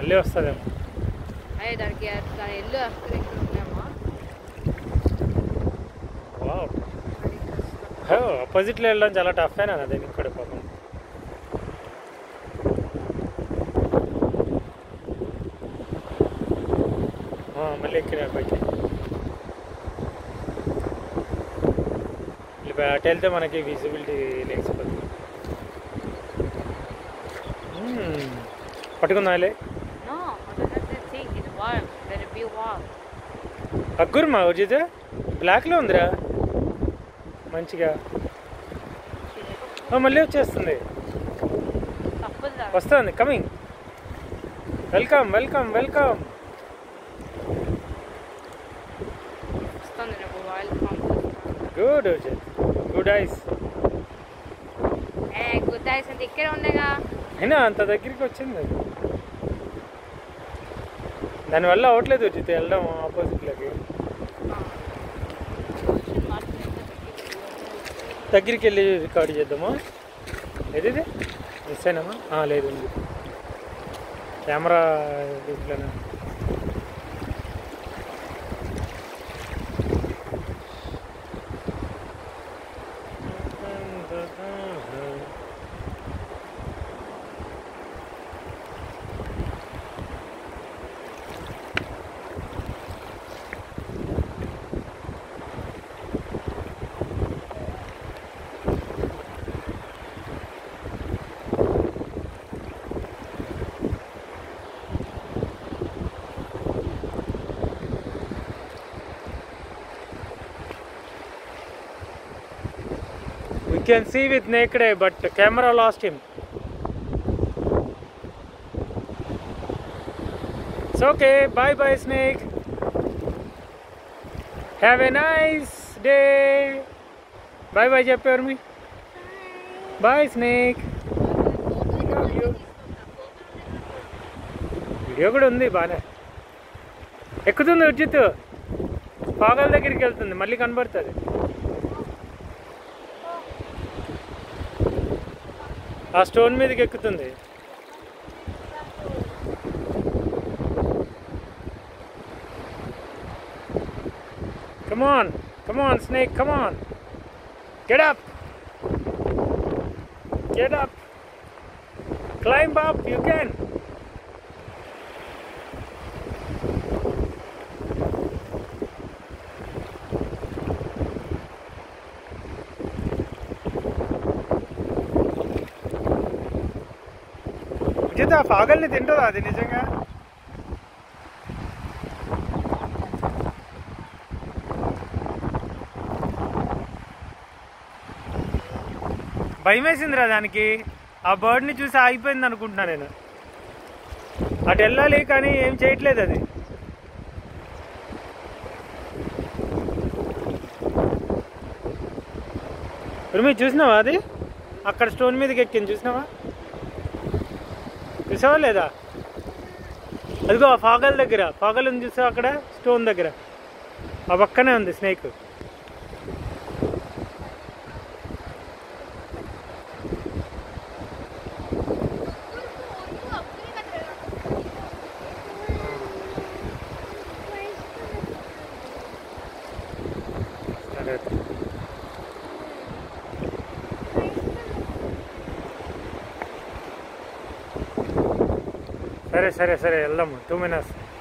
మళ్ళీ వస్తుందేమో అయ్యే దానికి దాని ఇల్లు అక్కడ ఇక్కడ ఉన్నామా వావ్ ఆపోజిట్లో వెళ్ళడం చాలా టఫ్ అయినా అదే ఇక్కడ పాపం ఆ, మళ్ళీ ఎక్కిన పైకి ఇప్పుడు అటు వెళ్తే మనకి విజిబిలిటీ లేచిపోతుంది మ్మ్. పట్టుకుందాలే No, that's the thing. It's warm. Let it be warm. అగ్గురు మా ఉజిత్ బ్లాక్లో ఉందిరా మంచిగా ఆ, మళ్ళీ వచ్చేస్తుంది తప్పదురా వస్తుంది కమింగ్ వెల్కమ్ వెల్కమ్ వెల్కమ్ వస్తుంది నాకు రాయల్ కాంప్ గుడ్ ఉజిత్ good eyes a good eyes అంటే ఇక్కడే ఉన్నాయిగా అయినా అంత దగ్గరికి వచ్చింది అది దానివల్ల అవట్లేదు ఉచిత వెళ్ళడం ఆపోజిట్లోకి దగ్గరికి వెళ్ళి రికార్డ్ చేద్దామా ఏది ఇది మిస్ అయినామా ఆ, లేదు ఉంది కెమెరా దీంట్లోనే We can see with naked eye, but the camera lost him. It's okay. Bye bye, snake. Have a nice day. Bye bye, చెప్పారు మీ బాయ్ స్నేక్ వీడియో కూడా ఉంది బాగానే ఎక్కుతుంది ఉచిత్ పాగల దగ్గరికి వెళ్తుంది మళ్ళీ కనబడుతుంది ఆ స్టోన్ మీదకి ఎక్కుతుంది Come on, come on, snake, come on. Get up. Get up. Climb up, you can. ఉచిత ఆ పాగల్ని తింటుందా అది నిజంగా భయం వేసిందిరా దానికి ఆ బర్డ్ని చూసి ఆగిపోయింది అనుకుంటున్నా నేను అటు వెళ్ళాలి కానీ ఏం చేయట్లేదు అది ఇప్పుడు మీరు చూసినావా అది అక్కడ స్టోన్ మీదకి ఎక్కింది చూసినావా చూసావా లేదా అదిగో ఆ ఫాగల్ దగ్గర ఫాగల్ ఉంది చూసావా అక్కడ స్టోన్ దగ్గర ఆ పక్కనే ఉంది స్నేక్ సరే సరే సరే సరే వెళ్దాము టూ మినిట్స్